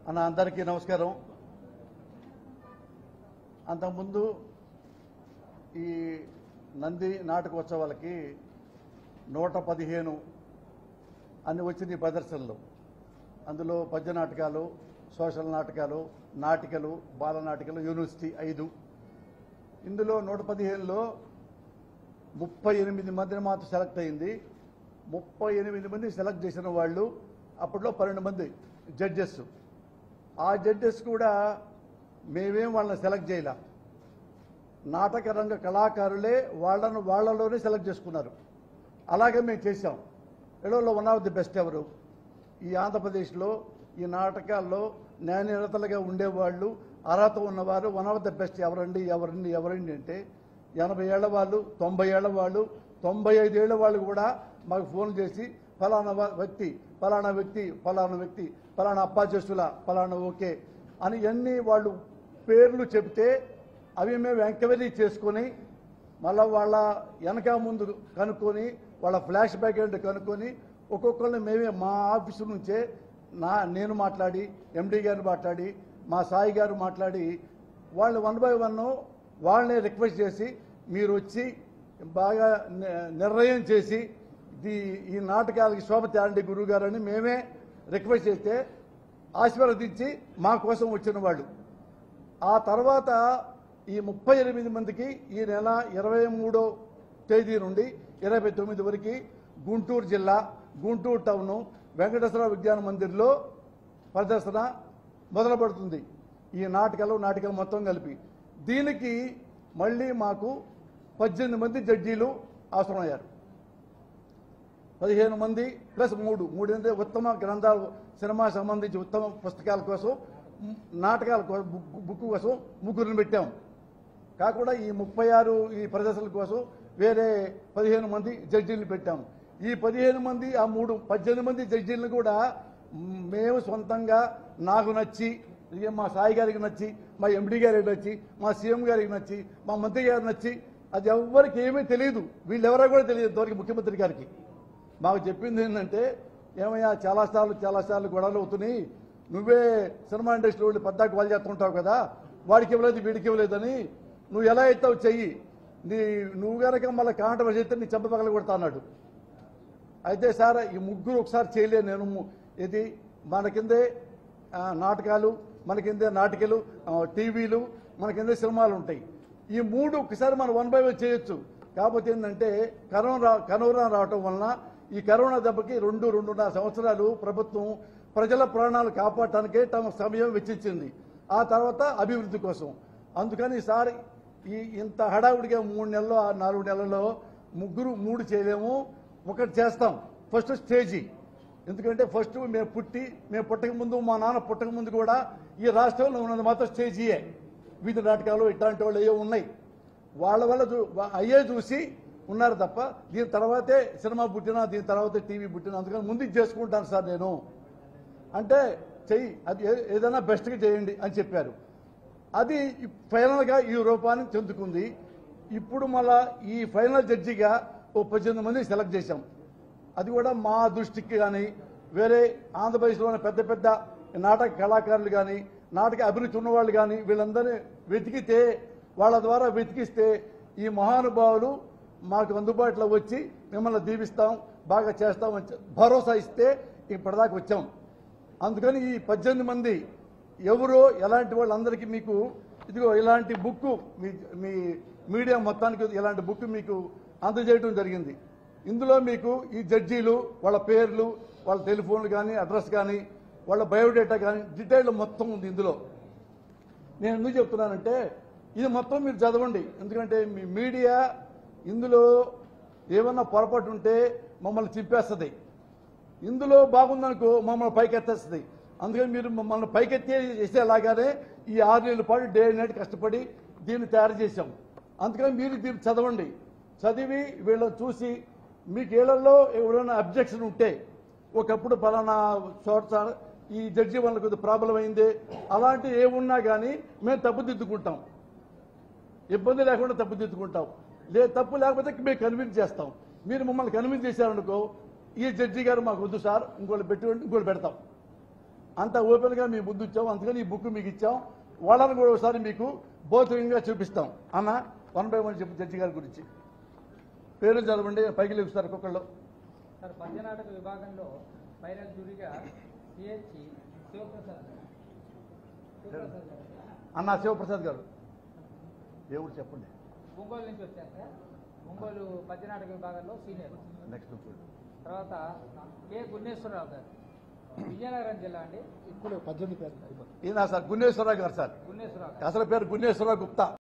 అన్న అందరికీ నమస్కారం అంతకుముందు ఈ నంది నాటకోత్సవాలకి నూట పదిహేను అన్ని వచ్చింది ప్రదర్శనలు అందులో పద్య నాటకాలు సోషల్ నాటకాలు నాటికలు బాల నాటికలు యూనివర్సిటీ ఐదు ఇందులో నూట పదిహేనులో ముప్పై ఎనిమిది మందిని మాత్రం సెలెక్ట్ అయింది ముప్పై ఎనిమిది మంది సెలెక్ట్ చేసిన వాళ్ళు అప్పట్లో పన్నెండు మంది జడ్జెస్ ఆ జడ్జెస్ కూడా మేమేం వాళ్ళని సెలెక్ట్ చేయలే నాటక రంగ కళాకారులే వాళ్ళను వాళ్ళలోనే సెలెక్ట్ చేసుకున్నారు అలాగే మేము చేశాం ఎడవలో వన్ ఆఫ్ ది బెస్ట్ ఎవరు ఈ ఆంధ్రప్రదేశ్లో ఈ నాటకాల్లో న్యాయనిరతలుగా ఉండేవాళ్ళు అర్హత ఉన్నవారు వన్ ఆఫ్ ద బెస్ట్ ఎవరండి ఎవరండి ఎవరండి అంటే ఎనభై ఏళ్ల వాళ్ళు తొంభై ఏళ్ల వాళ్ళు తొంభై ఐదు ఏళ్ల వాళ్ళు కూడా మాకు ఫోన్ చేసి ఫలానా వ- వ్యక్తి ఫలానా వ్యక్తి ఫలానా వ్యక్తి ఫలానా అప్పాచేస్తుల ఫలానా ఓకే అని అన్ని వాళ్ళు పేర్లు చెబితే అవి మేము ఎంక్వైరీ చేసుకొని మళ్ళా వాళ్ళ వెనక ముందు కనుక్కొని వాళ్ళ ఫ్లాష్ బ్యాక్ ఏంటో కనుక్కొని ఒక్కొక్కరిని మేమే మా ఆఫీసు నుంచే నా నేను మాట్లాడి ఎండి గారిని మాట్లాడి మా సాయి గారు మాట్లాడి వాళ్ళు వన్ బై వన్ వాళ్ళని రిక్వెస్ట్ చేసి మీరు వచ్చి బాగా ని- నిర్ణయం చేసి ఇది ఈ నాటకాలకి శోభ తేరండి గురువు గారు అని మేమే రిక్వెస్ట్ చేస్తే ఆశీర్వదించి మా కోసం వచ్చిన వాళ్ళు ఆ తర్వాత ఈ ముప్పై ఎనిమిది మందికి ఈ నెల ఇరవై మూడో తేదీ నుండి ఇరవై తొమ్మిది వరకు గుంటూరు జిల్లా గుంటూరు టౌన్ వెంకటేశ్వర విజ్ఞాన మందిర్లో ప్రదర్శన మొదలుపడుతుంది ఈ నాటకాలు నాటకాలు మొత్తం కలిపి దీనికి మళ్ళీ మాకు పద్దెనిమిది మంది జడ్జీలు అవసరమయ్యారు పదిహేను మంది ప్లస్ మూడు మూడు అంటే ఉత్తమ గ్రంథాలు సినిమా సంబంధించి ఉత్తమ పుస్తకాల కోసం మ్, నాటకాల కోసం బుక్ బుక్ కోసం ముగ్గురిని పెట్టాం కాకుండా ఈ ముప్పై ఆరు ఈ ప్రదర్శనల కోసం వేరే పదిహేను మంది జడ్జీలను పెట్టాం ఈ పదిహేను మంది ఆ మూడు పద్దెనిమిది మంది జడ్జీలను కూడా మ్, మేము సొంతంగా నాకు నచ్చి ఇక మా సాయి గారికి నచ్చి మా ఎండి గారికి నచ్చి మా సీఎం గారికి నచ్చి మా మంత్రి గారికి నచ్చి అది ఎవ్వరికి ఏమీ తెలియదు వీళ్ళెవరో కూడా తెలియదు ఇంతవరకు ముఖ్యమంత్రి గారికి మాకు చెప్పింది ఏంటంటే ఏమయ్యా చాలాసార్లు చాలాసార్లు గొడవలు అవుతున్నాయి నువ్వే సినిమా ఇండస్ట్రీలో ఉండి పద్దాకు వాళ్ళు చేస్తుంటావు కదా వాడికి ఇవ్వలేదు వీడికి ఇవ్వలేదని నువ్వు ఎలా అవుతావు చెయ్యి నీ నువ్వు గనక మళ్ళీ కాంట్రవర్సీ అయితే నీ చెంప పగల కొడతా అన్నాడు అయితే సార్ ఈ ముగ్గురు ఒకసారి చేయలేదు నేను ము- ఇది మన కిందే ఆ, నాటకాలు మన కిందే నాటికలు ఆ, టీవీలు మన కిందే సినిమాలు ఉంటాయి ఈ మూడు ఒకసారి మనం వన్ బై వన్ చేయొచ్చు కాకపోతే ఏంటంటే కరోనా రా- కరోనా రావటం వలన ఈ కరోనా దెబ్బకి రెండు రెండున్నర సంవత్సరాలు ప్రభుత్వం ప్రజల ప్రాణాలు కాపాడటానికే తమ సమయం వెచ్చించింది ఆ తర్వాత అభివృద్ధి కోసం అందుకని ఈసారి ఈ ఇంత హడావుడిగా మూడు నెలలు ఆ నాలుగు నెలల్లో ముగ్గురు మూడు చేయలేము ఒకటి చేస్తాం ఫస్ట్ స్టేజీ ఎందుకంటే ఫస్ట్ మేము పుట్టి మేము పుట్టక ముందు మా నాన్న పుట్టక ముందు కూడా ఈ రాష్ట్రంలో ఉన్నది మాత్రం స్టేజీయే వీధి నాటకాలు ఇట్లాంటి వాళ్ళు ఏవో ఉన్నాయి వాళ్ళ వల్ల చూ- వా- అయ్యే చూసి ఉన్నారు తప్ప దీని తర్వాతే సినిమా పుట్టినా దీని తర్వాతే టీవీ పుట్టినా అందుకని ముందు ఇది చేసుకుంటాను సార్ నేను అంటే చెయ్యి అది ఏ- ఏదైనా బెస్ట్గా చేయండి అని చెప్పారు అది ఫైనల్గా ఈ రూపాన్ని చెందుకుంది ఇప్పుడు మళ్ళా ఈ ఫైనల్ జడ్జిగా ఓ పద్దెనిమిది మంది సెలెక్ట్ చేశాం అది కూడా మా దృష్టికి కానీ వేరే ఆంధ్రప్రదేశ్లోని పెద్ద పెద్ద నాటక కళాకారులు కానీ నాటక అభిరుచి ఉన్నవాళ్ళు కానీ వీళ్ళందరినీ వెతికితే వాళ్ళ ద్వారా వెతికిస్తే ఈ మహానుభావులు మాకు అందుబాటులో వచ్చి మిమ్మల్ని దీవిస్తాం బాగా చేస్తామని చె- భరోసా ఇస్తే ఇప్పటిదాకా వచ్చాం అందుకని ఈ పద్దెనిమిది మంది ఎవరో ఎలాంటి వాళ్ళందరికీ మీకు ఇదిగో ఇలాంటి బుక్ మీ మీ మీడియా మొత్తానికి ఇలాంటి బుక్ మీకు అందజేయడం జరిగింది ఇందులో మీకు ఈ జడ్జీలు వాళ్ళ పేర్లు వాళ్ళ టెలిఫోన్లు కానీ అడ్రస్ కానీ వాళ్ళ బయోడేటా కానీ డీటెయిల్ మొత్తం ఉంది ఇందులో నేను ఎందుకు చెప్తున్నానంటే ఇది మొత్తం మీరు చదవండి ఎందుకంటే మీ మీడియా ఇందులో ఏమన్నా పొరపాటు ఉంటే మమ్మల్ని చింపేస్తుంది ఇందులో బాగుందనుకో మమ్మల్ని పైకెత్తేస్తుంది అందుకని మీరు మమ్మల్ని పైకెత్తే చేసేలాగానే ఈ ఆరు నెలల పాటు డే అండ్ నైట్ కష్టపడి దీన్ని తయారు చేశాం అందుకని మీరు దీన్ని చదవండి చదివి వీళ్ళని చూసి మీకు ఏళ్లలో ఎవరైనా అబ్జెక్షన్ ఉంటే ఒకప్పుడు పలానా చోట సార్ ఈ జడ్జి వల్ల కొద్దిగా ప్రాబ్లం అయింది అలాంటి ఏమున్నా కానీ మేము తప్పుదిద్దుకుంటాం ఇబ్బంది లేకుండా తప్పుదిద్దుకుంటాం లే తప్పు లేకపోతే మేము కన్విన్స్ చేస్తాం మీరు మమ్మల్ని కన్విన్స్ చేశారనుకో ఈ జడ్జి గారు మాకు వద్దు సార్ ఇంకోటి పెట్టి ఇంకోటి పెడతాం అంత ఓపెన్గా మీ ముందు ఇచ్చాం అందుకని ఈ బుక్ మీకు ఇచ్చాం వాళ్ళని కూడా ఒకసారి మీకు భౌతికంగా చూపిస్తాం అన్న వన్ బై వన్ చెప్పు జడ్జి గారి గురించి పేరు చదవండి పైకి లేపుస్తారు ఒక్కొక్కళ్ళు సార్ పద్యనాటక విభాగంలో ఫైనల్ జూరీగా సిహెచ్ శివప్రసాద్ శివప్రసాద్ గారు అన్న శివప్రసాద్ గారు దేవుడు చెప్పండి ఒంగోలు నుంచి వచ్చారు సార్ ఒంగోలు పద్యనాటక విభాగంలో సీనియర్ నెక్స్ట్ తర్వాత కె గున్నేశ్వరరావు గారు విజయనగరం జిల్లా అండి ఇప్పుడు పద్దెనిమిది పేరు ఈయన సార్ గున్నేశ్వరరావు గారు సార్ గున్నేశ్వరరావు గారు అసలు పేరు గున్నేశ్వరరావు గుప్తా